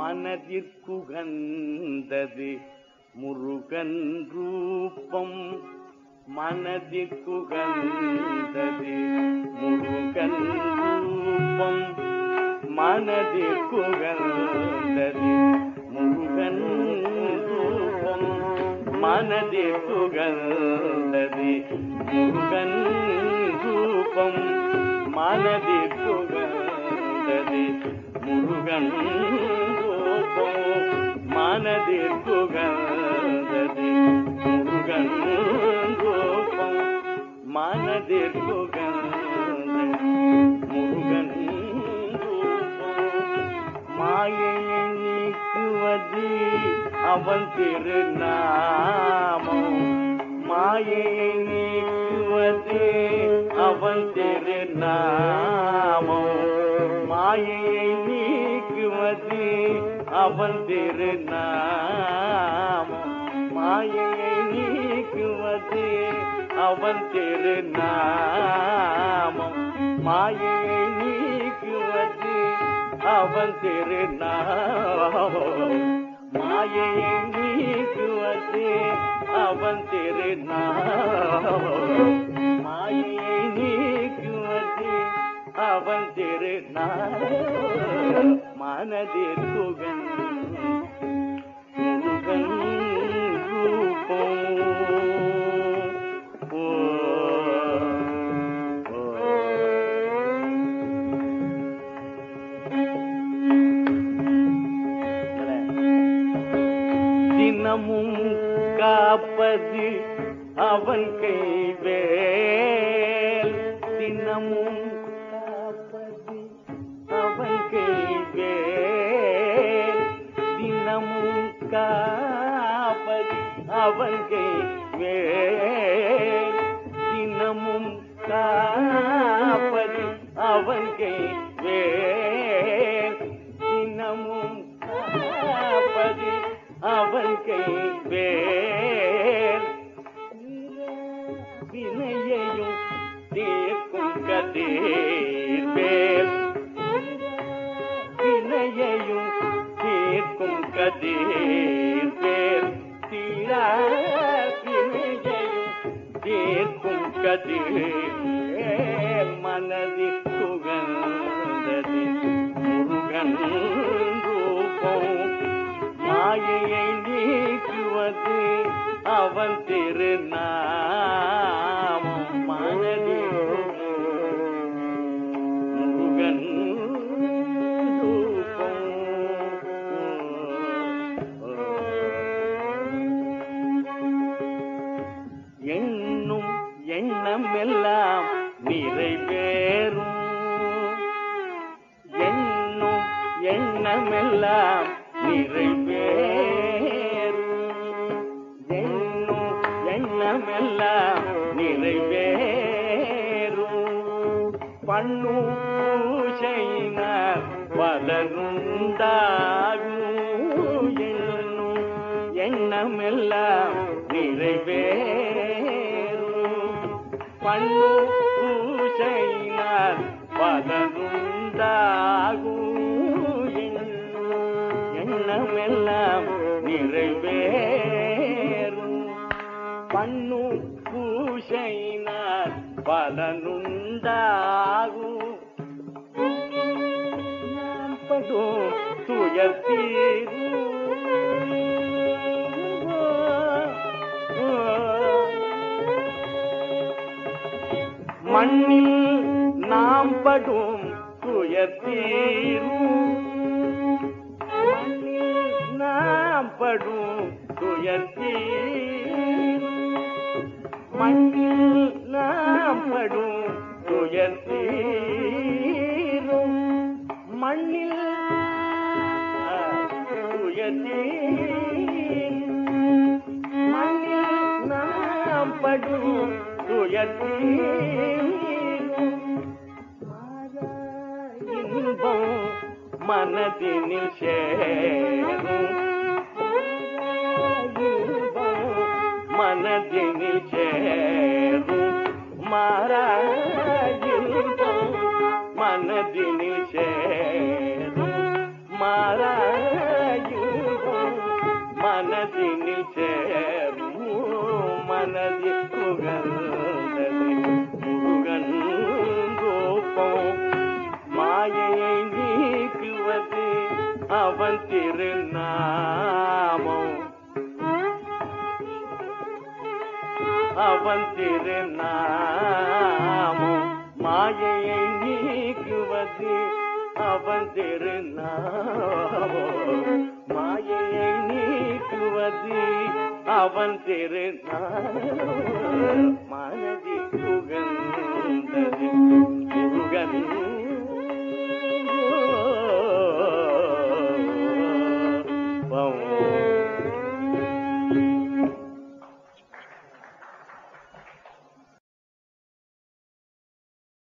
மனதிற்குகந்தது முருகன் ரூபம் மனதிற்குகந்தது முருகன் ரூபம் மனதிற்குகந்தது முருகன் ரூபம் மனதிற்குகந்தது முருகன் ரூபம் மனதிற்குகந்தது முருகன் ரூபம் மனதிற்குகந்தது முருகன் ரூபம் மனதிற்குகந்தது முருகன் ரூபம் மாயையை நீக்குவது அவன் திருநாமம் மாயையை நீக்குவது அவன் திருநாமம் மாயையை நீக்குவது அவன் திருநாமம் மாயையை நீக்குவது அவன் திருநாமம் மாயையை நீக்குவது அவன் திருநாமம் மாயையை நீக்குவது அவன் திருநாமம் மாயையை நீக்குவது அவன் திருநாமம் மனதிற்குகன் முருகன் ரூபம் ஓ, ஓ. தினமும் காப்பது அவன் கைவேல் தினமும் காப்பது அவன் கைவேல் தினமும் காப்பது அவன் கைவேல் தினமும் காப்பது அவன் கைவேல் தினமும் காப்பது அவன் கைவேல் வினையையும் தீர்க்கும் கதீர்வேல் வினையையும் தீர்க்கும் கதீர்வேல் தீரா வினையையும் தீர்க்கும் கதீர்வேல் மனதில் சுகந்தது முருகன் ரூபம் மாயையை நீக்குவது அவன் திருநாமம் மனதில் முருகன் ரூபம் எண்ணும் எண்ணம் எல்லாம் நிறைவேறும் எண்ணும் எண்ணமெல்லாம் நிறைவேறும் எண்ணும் எண்ணமெல்லாம் நிறைவேறும் பண்ணும் பூஜையினால் பலனுண்டாகும் எண்ணும் எண்ணமெல்லாம் நிறைவேறும் பண்ணும் பூஜையினால் பலனுண்டாகும் எண்ணும் எண்ணமெல்லாம் நிறைவேறும் பண்ணும் பூஜையினால் பலனுண்டாகும் நாம் படும் துயர் தீரும் மண்ணில் நாம் படும் துயர் தீரும் மண்ணில் நாம் படும் துயர் தீரும் மண்ணில் நாம் படும் துயர் தீரும் மண்ணில் ஆ, துயர் தீரும் மண்ணில் நாம் படும் துயர் தீரும் மாறா இன்பம் மனதினில் சேரும் இன்பம் மனதினில் சேரும் மாறா இன்பம் மனதினில் சேரும் மாறா சேரும் மனதில் புகழ்ந்தது முருகன் ரூபம் மாயையை நீக்குவது அவன் திருநாமம் அவன் திருநாமம் மாயையை நீக்குவது அவன் திருநாமம் மாயையை நீக்குவது அவன் திருநாமம் மனதில் புகழ்ந்தது